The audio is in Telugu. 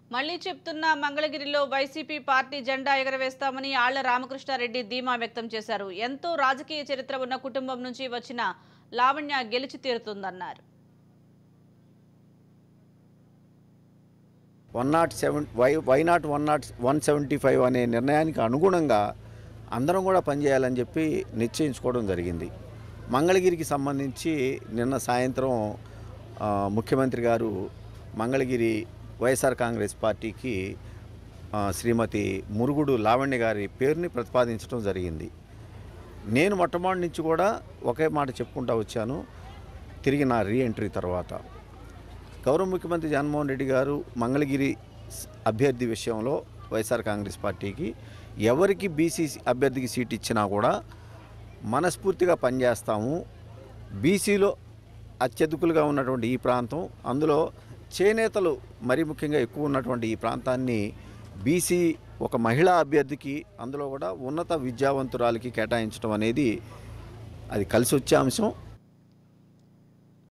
మళ్లీ చెప్తున్నా మంగళగిరిలో వైసీపీ పార్టీ జెండా ఎగరవేస్తామని ఆళ్ల రామకృష్ణారెడ్డి ధీమా వ్యక్తం చేశారు ఎంతో రాజకీయ చరిత్ర ఉన్న కుటుంబం నుంచి వచ్చిన లావణ్య గెలిచి తీరుతుందన్నారు one nought seven Y Y nought one nought one seventy five అనే నిర్ణయానికి అనుగుణంగా అందరం కూడా పనిచేయాలని చెప్పి నిశ్చయించుకోవడం జరిగింది మంగళగిరికి సంబంధించి నిన్న సాయంత్రం ఆ, ముఖ్యమంత్రి గారు మంగళగిరి వైఎస్ఆర్ కాంగ్రెస్ పార్టీకి ఆ, శ్రీమతి మురుగుడు లావణ్య గారి పేరుని ప్రతిపాదించడం జరిగింది నేను మొట్టమొదటి నుంచి కూడా ఒకే మాట చెప్పుకుంటా వచ్చాను తిరిగి నా రీఎంట్రీ తర్వాత గౌరవ ముఖ్యమంత్రి జగన్మోహన్ రెడ్డి గారు మంగళగిరి స్- అభ్యర్థి విషయంలో వైఎస్ఆర్ కాంగ్రెస్ పార్టీకి ఎవరికి బీసీ అభ్యర్థికి సీట్ ఇచ్చినా కూడా మనస్ఫూర్తిగా పనిచేస్తాము బీసీలో అత్యధికులుగా ఉన్నటువంటి ఈ ప్రాంతం అందులో చేనేతలు మరీ ముఖ్యంగా ఎక్కువ ఉన్నటువంటి ఈ ప్రాంతాన్ని బీసీ ఒక మహిళా అభ్యర్థికి అందులో కూడా ఉన్నత విద్యావంతురాలకి కేటాయించడం అనేది అది కలిసి వచ్చే అంశం